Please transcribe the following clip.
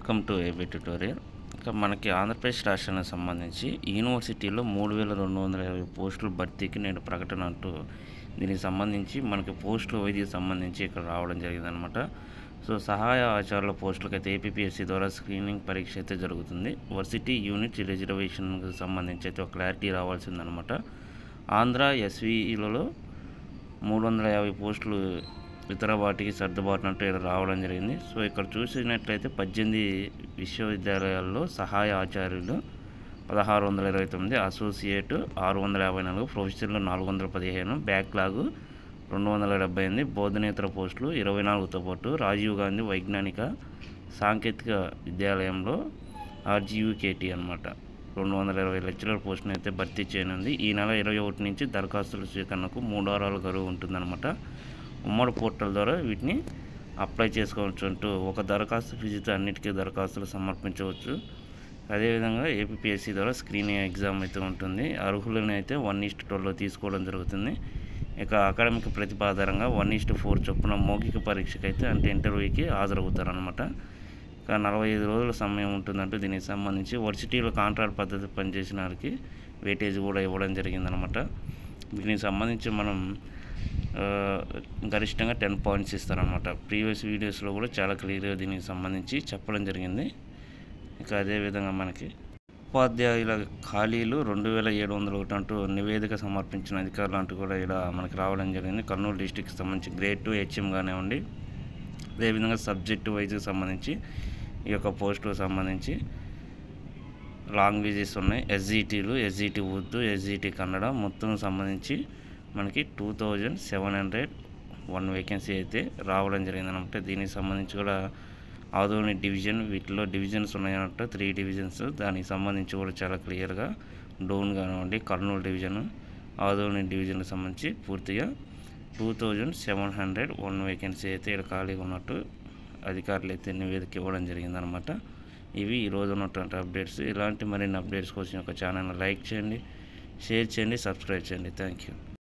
welcome to AB tutorial ఇక మనకి ఆంధ్రప్రదేశ్ రాష్ట్రానికి సంబంధించి యూనివర్సిటీలో మూడు వేల రెండు వందల యాభై పోస్టుల భర్తీకి నేను ప్రకటన అంటూ దీనికి సంబంధించి మనకి పోస్టుల వైద్యకి సంబంధించి ఇక్కడ రావడం జరిగిందనమాట సో సహాయ ఆచారాల పోస్టులకు అయితే ఏపీఎస్సి ద్వారా స్క్రీనింగ్ పరీక్ష అయితే జరుగుతుంది వర్సిటీ యూనిట్ రిజర్వేషన్కి సంబంధించి అయితే ఒక క్లారిటీ రావాల్సిందనమాట ఆంధ్ర ఎస్వీలలో మూడు వందల యాభై పోస్టులు ఇతర వాటికి సర్దుబాటు అంటూ ఇక్కడ రావడం జరిగింది సో ఇక్కడ చూసినట్లయితే పద్దెనిమిది విశ్వవిద్యాలయాల్లో సహాయ ఆచార్యులు పదహారు వందల ఇరవై తొమ్మిది అసోసియేట్ ఆరు వందల యాభై నాలుగు ప్రొఫెసర్లు నాలుగు వందల పదిహేను బ్యాక్లాగ్ రెండు వందల డెబ్బై ఎనిమిది బోధనేతర పోస్టులు ఇరవై నాలుగుతో పాటు రాజీవ్ గాంధీ వైజ్ఞానిక సాంకేతిక విద్యాలయంలో ఆర్జీయూకేటీ అనమాట రెండు వందల ఇరవై లెక్చరర్ పోస్టును అయితే భర్తీ చేయనుంది ఈ నెల ఇరవై ఒకటి నుంచి దరఖాస్తుల స్వీకరణకు మూడు వారాల గడువు ఉంటుందన్నమాట ఉమ్మడి పోర్టల్ ద్వారా వీటిని అప్లై చేసుకోవచ్చు అంటూ ఒక దరఖాస్తు ఫీజుతో అన్నిటికీ దరఖాస్తులు సమర్పించవచ్చు అదేవిధంగా ఏపీఎస్సి ద్వారా స్క్రీనింగ్ ఎగ్జామ్ అయితే ఉంటుంది అర్హులను అయితే వన్ ఈస్ట్ ట్వెల్వ్లో తీసుకోవడం జరుగుతుంది ఇక అకాడమిక్ ప్రతిభ ఆధారంగా వన్ ఈస్ట్ ఫోర్ చొప్పున మౌఖిక పరీక్షకి అయితే అంటే ఇంటర్వ్యూకి హాజరవుతారనమాట ఇక నలభై ఐదు రోజుల సమయం ఉంటుందంటూ దీనికి సంబంధించి వర్సిటీలో కాంట్రాక్ట్ పద్ధతి పనిచేసిన వారికి వెయిటేజ్ కూడా ఇవ్వడం జరిగిందనమాట దీనికి సంబంధించి మనం ఆ, గరిష్టంగా టెన్ పాయింట్స్ ఇస్తారనమాట ప్రీవియస్ వీడియోస్లో కూడా చాలా క్లియర్గా దీనికి సంబంధించి చెప్పడం జరిగింది ఇక అదేవిధంగా మనకి ఉపాధ్యాయుల ఖాళీలు రెండు వేల ఏడు వందల ఒకటి అంటూ నివేదిక సమర్పించిన అధికారులు అంటూ కూడా ఇక్కడ మనకి రావడం జరిగింది కర్నూలు డిస్టిక్కి సంబంధించి గ్రేడ్ టూ హెచ్ఎం కానివ్వండి అదేవిధంగా సబ్జెక్టు వైజ్కి సంబంధించి ఈ యొక్క పోస్టుకు సంబంధించి లాంగ్వేజెస్ ఉన్నాయి ఎస్జిటీలు ఎస్జిటి ఉర్దూ ఎస్జిటి కన్నడ మొత్తం సంబంధించి మనకి two thousand seven hundred one vacancy అయితే రావడం జరిగిందనమాట దీనికి సంబంధించి కూడా ఆదోని డివిజన్ వీటిలో డివిజన్స్ ఉన్నాయన్నట్టు త్రీ డివిజన్స్ దానికి సంబంధించి కూడా చాలా క్లియర్గా డోన్ కానివ్వండి కర్నూలు డివిజన్ ఆదోని డివిజన్కి సంబంధించి పూర్తిగా two thousand seven hundred one vacancy అయితే ఇక్కడ ఖాళీగా ఉన్నట్టు అధికారులు అయితే నివేదిక ఇవ్వడం జరిగిందనమాట ఇవి ఈ రోజు ఉన్నటువంటి అప్డేట్స్ ఇలాంటి మరిన్ని అప్డేట్స్ కోసం ఒక ఛానల్ లైక్ చేయండి షేర్ చేయండి సబ్స్క్రైబ్ చేయండి థ్యాంక్ యూ